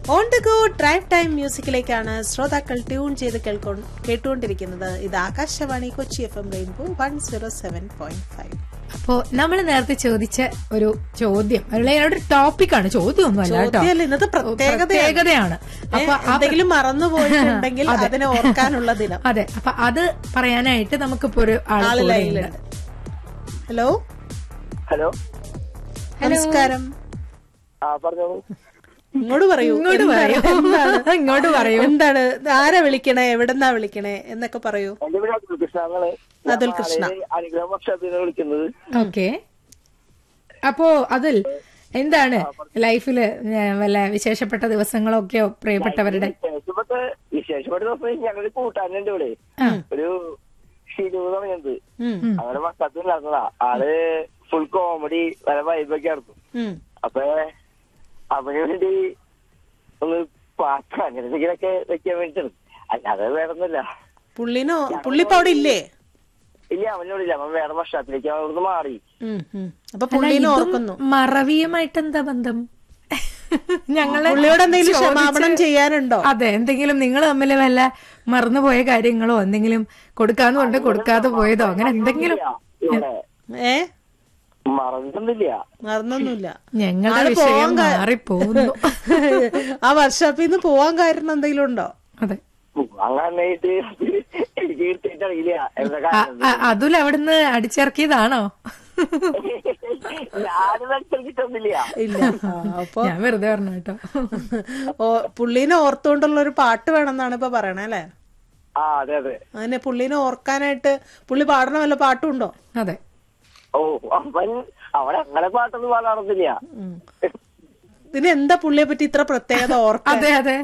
On the go drive time മ്യൂസിക്കിലേക്കാണ് ശ്രോതാക്കൾ tune ചെയ്ത് കേൾക്കൊ കേട്ടുകൊണ്ടിരിക്കുന്നത് ഇത് Akashvani Kochi F M rainbow one zero seven point five അപ്പോ നമ്മൾ നേരത്തെ ചോദിച്ച ഒരു ചോദ്യം അല്ലെങ്കിൽ ഒരു ടോപ്പിക്കാണ് ചോദ്യമൊന്നും അല്ല കേട്ടോ ചോദ്യമല്ല, ഇന്നത്തെ പ്രത്യേകതയാണ്. പ്രത്യേകതയാണ് അപ്പൊ ആ എന്തെങ്കിലും മറന്നുപോയിട്ടുണ്ടെങ്കിൽ അതിനെ ഓർക്കാനുള്ള ദിനം അതെ അപ്പൊ അത് പറയാനായിട്ട് നമുക്കിപ്പോ ഒരു ആൾ ആള് കൂടെ ലൈനിലുണ്ട് ഉണ്ട്. ഹലോ ഹലോ നമസ്കാരം ആ പറഞ്ഞോളൂ ഇങ്ങോട്ട് പറയൂ ഇങ്ങോട്ട് എന്താണ്? പറയൂ. എന്താണ്? ഇങ്ങോട്ട് പറയൂ. എന്താണ് ആരാ വിളിക്കണേ എവിടെന്നാ വിളിക്കണേ എന്നൊക്കെ പറയൂ എന്റെ പേര് അതുൽ കൃഷ്ണ എന്നാണ് അതുൽ കൃഷ്ണ. അനുഗ്രഹം വർഷത്തിന് വിളിക്കുന്നത് ഓക്കെ അപ്പോ അതിൽ എന്താണ് ലൈഫില് ഏഹ്, വല്ല വിശേഷപ്പെട്ട ദിവസങ്ങളൊക്കെയോ പ്രിയപ്പെട്ടവരുടെ വിശേഷപ്പെട്ട വിശേഷപ്പെട്ട ദിവസം ഞങ്ങളൊരു കൂട്ടാനുണ്ട് ഇവിടെ ആ. ഒരു ഷിനു എന്ന് പറയുന്നത് ഉം, അവരുടെ മക്കത്തിൽ നടന്നതാ ആള് ഫുൾ കോമഡി വല്ല വൈബൊക്കെ ആയിരുന്നു ഉം. അപ്പൊ അവന് വേണ്ടി ഒന്ന് പാട്ട് അങ്ങനെ എന്തെങ്കിലുമൊക്കെ വെക്കാൻ വേണ്ടിട്ടാണ് അല്ലാതെ വേറെ ഒന്നുമില്ല പുള്ളിനോ പുള്ളിപ്പോ അവിടെ ഇല്ലേ ഇല്ല അവനോടില്ല അവൻ വേറെ വർഷത്തിലേക്ക് അവിടുന്ന് മാറി ഉം, ഉം. അപ്പൊ അല്ല, പുള്ളിനെ ഇതും ഓർക്കുന്നു മറവിയുമായിട്ട് എന്താ ബന്ധം ഞങ്ങള് പുള്ളിയോട് എന്തെങ്കിലും ചോദിച്ച് ക്ഷമാപണം ചെയ്യാനുണ്ടോ അതെ എന്തെങ്കിലും നിങ്ങൾ തമ്മിൽ വല്ല മറന്നുപോയ കാര്യങ്ങളോ എന്തെങ്കിലും കൊടുക്കാന്ന് കൊണ്ട് കൊടുക്കാതെ പോയതോ അങ്ങനെ എന്തെങ്കിലും ഇവിടെ ഏ മറന്നില്ല മറന്നൊന്നുമില്ല ഞങ്ങളുടെ ആള് വിഷയം പോവാൻ കാ- മാറിപ്പോകുന്നു ആ വർഷാപ്പിൽ നിന്ന് പോവാൻ കാരണം എന്തെങ്കിലും ഉണ്ടോ അതെ അങ്ങനായിട്ട് എനിക്ക് എടുത്തിട്ട് അറിയില്ല എന്താ അ- കാരണം അ- അതുൽ അവിടുന്ന് അടിച്ചിറക്കിയതാണോ ഞാനും മനസ്സിലാക്കിട്ടൊന്നുമില്ല ഇല്ല ആ, അപ്പൊ ഞാൻ വെറുതെ പറഞ്ഞു കേട്ടോ ഓ പുള്ളീനെ ഓർത്തുകൊണ്ടുള്ള ഒരു പാട്ട് വേണമെന്നാണ് ഇപ്പൊ പറയണേ അല്ലേ ആ അതെ അതെ അങ്ങനെ പുള്ളീനെ ഓർക്കാനായിട്ട് പുള്ളി പാടണ വല്ല പാട്ടും ഉണ്ടോ അതെ ഓ അവൻ അവൻ അങ്ങനെ പാട്ടൊന്നും പാടാറൊന്നുമില്ല ഉം. ഇതിന് എന്താ പുള്ളിയെ പറ്റി ഇത്ര പ്രത്യേകത ഓർക്കാൻ അതെ അതെ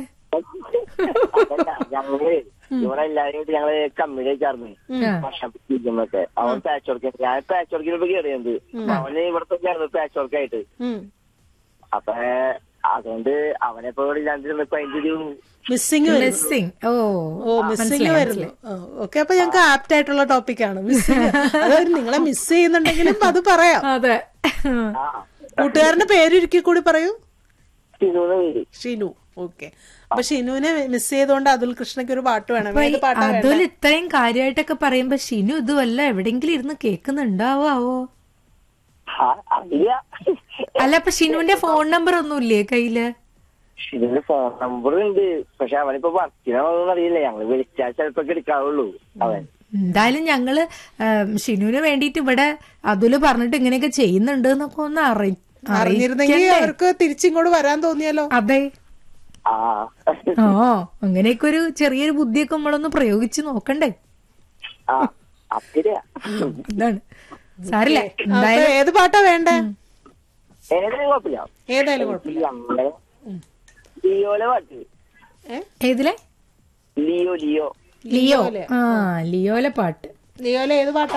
അതല്ല ഞങ്ങള് ഇവിടെ എല്ലാരും കൂടി ഞങ്ങള് കമ്പനി വെച്ചായിരുന്നു വർഷം ഇരിക്കുന്നൊക്കെ അവൻ പാച്ച് വർക്ക് ഞാൻ പാച്ച് വർക്കിനോട് കയറിയത് അവന് ഇവിടെ തന്നെയായിരുന്നു പാച്ച് വർക്ക് ആയിട്ട് ഉം. അപ്പൊ അതുകൊണ്ട് അവനെ ഇപ്പൊ ഇവിടെ ഇല്ലാണ്ടിരുന്നപ്പോ അതിന്റെ ഒരു മിസ്സിങ് വരുന്നു മിസ്സിങ് ഓ ഓ മിസ്സിങ് വരുന്നു ഓക്കെ അപ്പൊ ഞങ്ങൾക്ക് ആപ്റ്റ് ആയിട്ടുള്ള ടോപ്പിക്കാണ് മിസ്സിങ് അതായത് നിങ്ങളെ മിസ് ചെയ്യുന്നുണ്ടെങ്കിലും അത് പറയാം അതെ ആ കൂട്ടുകാരന്റെ പേര് ഒരിക്കൽ കൂടി പറയൂ സിനുന്ന് പേര് ഷിനു ഓക്കെ അപ്പൊ ഷിനുവിനെ മിസ് ചെയ്തുകൊണ്ട് അതുൽ കൃഷ്ണയ്ക്ക് ഒരു പാട്ട് വേണം അപ്പൊ ഈ ഏത് പാട്ടാ വേണ്ടേ? അതുൽ ഇത്രയും കാര്യമായിട്ടൊക്കെ പറയുമ്പോ ഷിനു ഇതുവല്ല എവിടെങ്കിലും ഇരുന്ന് കേൾക്കുന്നുണ്ടാവോ ആവോ ആ, അറിയില്ല അല്ല അപ്പൊ ഷിനുവിന്റെ ഫോൺ നമ്പർ ഒന്നുമില്ലേ കയ്യില് ഇതിന്റെ ഫോൺ നമ്പർ ഉണ്ട് പക്ഷെ അവനിപ്പോ വർക്കിനാണോന്ന് അറിയില്ല ഞങ്ങള് വിളിച്ചാൽ ചിലപ്പോ എടുക്കാവുള്ളൂ അവൻ എന്തായാലും ഞങ്ങള് ഉം, ഷിനുവിന് വേണ്ടിയിട്ട് ഇവിടെ അതുല് പറഞ്ഞിട്ട് ഇങ്ങനെയൊക്കെ ചെയ്യുന്നുണ്ട് എന്നൊക്കെ ഒന്ന് അറി അറിഞ്ഞിരുന്നെങ്കിൽ അറിയിക്കണ്ടേ? അവർക്ക് തിരിച്ചിങ്ങോട്ട് വരാൻ തോന്നിയാലോ അതെ ആ ഓ അങ്ങനെയൊക്കെ ഒരു ചെറിയൊരു ബുദ്ധിയൊക്കെ നമ്മളൊന്ന് പ്രയോഗിച്ച് നോക്കണ്ടേ ആ അത്തിരിയാ അതാണ് സാരില്ല അപ്പൊ ഏത് പാട്ടാ വേണ്ടേ ഏതായാലും കുഴപ്പമില്ല ഏതായാലും കുഴപ്പമില്ല ഞങ്ങളെ ലിയോലെ പാട്ട് ഏ? ഏതിലെ ലിയോ ലിയോ ലിയോ ആ ലിയോലെ പാട്ട് ലിയോലെ ഏത് പാട്ടാ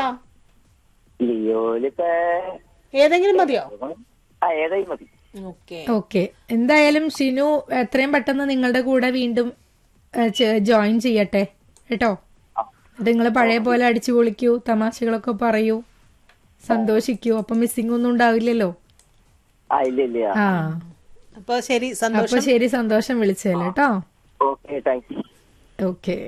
ലിയോലിപ്പോ ഏതെങ്കിലും മതിയോ ആ ഏതായി മതി ഓക്കെ ഓക്കെ എന്തായാലും ഷിനു എത്രയും പെട്ടെന്ന് നിങ്ങളുടെ കൂടെ വീണ്ടും ജോയിൻ ചെയ്യട്ടെ കേട്ടോ നിങ്ങൾ പഴയ പോലെ അടിച്ചു പൊളിക്കൂ തമാശകളൊക്കെ പറയൂ സന്തോഷിക്കൂ അപ്പൊ മിസ്സിംഗ് ഒന്നും ഉണ്ടാവില്ലല്ലോ ആ ഇല്ല ഇല്ല ആ അപ്പൊ ശരി അപ്പൊ സന്തോഷം ശരി സന്തോഷം വിളിച്ചല്ലേ കേട്ടോ ഓക്കെ താങ്ക് യു ഓക്കെ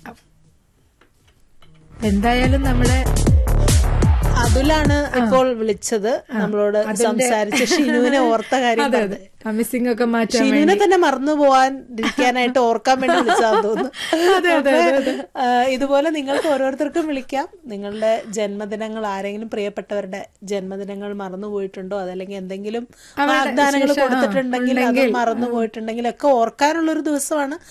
എന്തായാലും നമ്മള് അതുലാണ് ഇപ്പോൾ വിളിച്ചത് നമ്മളോട് സംസാരിച്ച് ഷിനുവിനെ ഓർത്ത കാര്യം അതെ പറഞ്ഞത്. അതെ ആ മിസ്സിംഗ് ഒക്കെ മാറ്റാൻ ഷിനുവിനെ തന്നെ മറന്നു പോവാൻ ഇരിക്കാനായിട്ട് ഓർക്കാൻ വേണ്ടി വിളിച്ചാന്ന് തോന്നുന്നു അപ്പൊ, ആ, ഇതുപോലെ നിങ്ങൾക്ക് ഓരോരുത്തർക്കും വിളിക്കാം നിങ്ങളുടെ ജന്മദിനങ്ങൾ ആരെങ്കിലും പ്രിയപ്പെട്ടവരുടെ ജന്മദിനങ്ങൾ മറന്നു പോയിട്ടുണ്ടോ അതല്ലെങ്കിൽ എന്തെങ്കിലും വാഗ്ദാനങ്ങൾ വിശേഷം, ആ, കൊടുത്തിട്ടുണ്ടെങ്കിൽ അത് ഉണ്ടെങ്കിൽ, മറന്നു പോയിട്ടുണ്ടെങ്കിൽ ഒക്കെ ഓർക്കാനുള്ള ഒരു ദിവസമാണ്